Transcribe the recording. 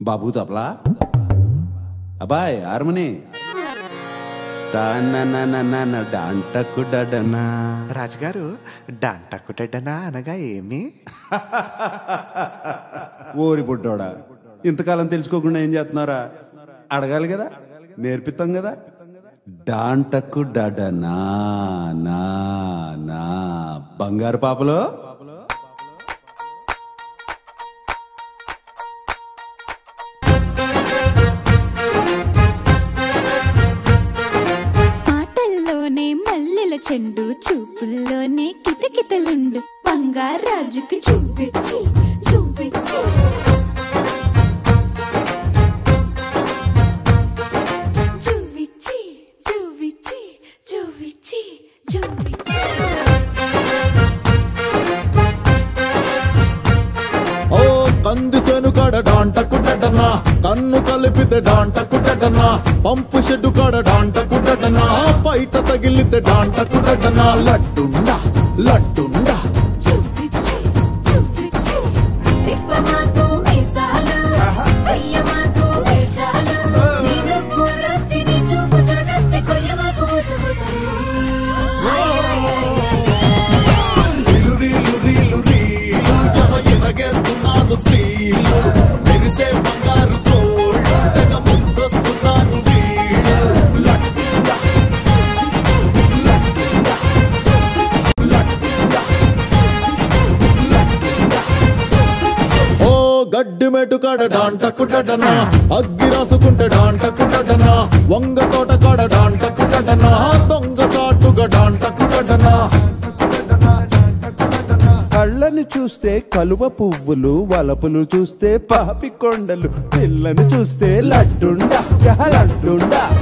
బాబు తపలా అబ్బాయ్ హార్మోని తాననననన డాంటకు డడనా రాజుగారు డంటకుటెడ్డనా అనగా ఏమి ఓరి బుడ్డోడా ఇంతకాలం తెలుసుకోకుండా ఏం చేస్తున్నారా అడగాలి కదా నేర్పిస్తాం కదా డాంటకు డడనా నా నా బంగారు పాపలో మాటల్లోనే మల్లెల చెండు చూపుల్లోనే కితకితలుండు బంగారాజుకి చూపించి చూపించి చూపించి చూపించి చూపించి చూపించి ఓ కంది సేను కాడ డాంటకు డడనా కన్ను కలిపితే డాంటకు డడనా పంపు షెడ్డు కాడ డాంటకు డడనా బయట తగిలితే డాంటకు డడనా లడ్డుండా లడ్డుండా చూపించి చూపించి తిప్పమాకు మీసాలు వెయ్యమాకు వేషాలు నేను పూలత్తిని చూపు చురగత్తి కొయ్యమాకు చూపుతాను రీలు రీలు రీలు రీలు జమ ఎనగేస్తున్నాను స్త్రీలు మెరిసే బంగారు తోళ్ళు తెగ ముందొస్తున్నాను వీళ్ళు లడ్డుండా లడ్డుండా లడ్డుండా ఓ గడ్డి మెటు కాడ డాంటకు డడనా అగ్గి రాసుకుంటే డాంటకు డడనా వంగ తోట కాడ డాంటకు డడనా దొంగ చాటుగా డాంటకు డడనా కళ్ళని చూస్తే కలువ పువ్వులు వలపులు చూస్తే పాపి కొండలు పిల్లని చూస్తే లడ్డుండా యహ లడ్డుండా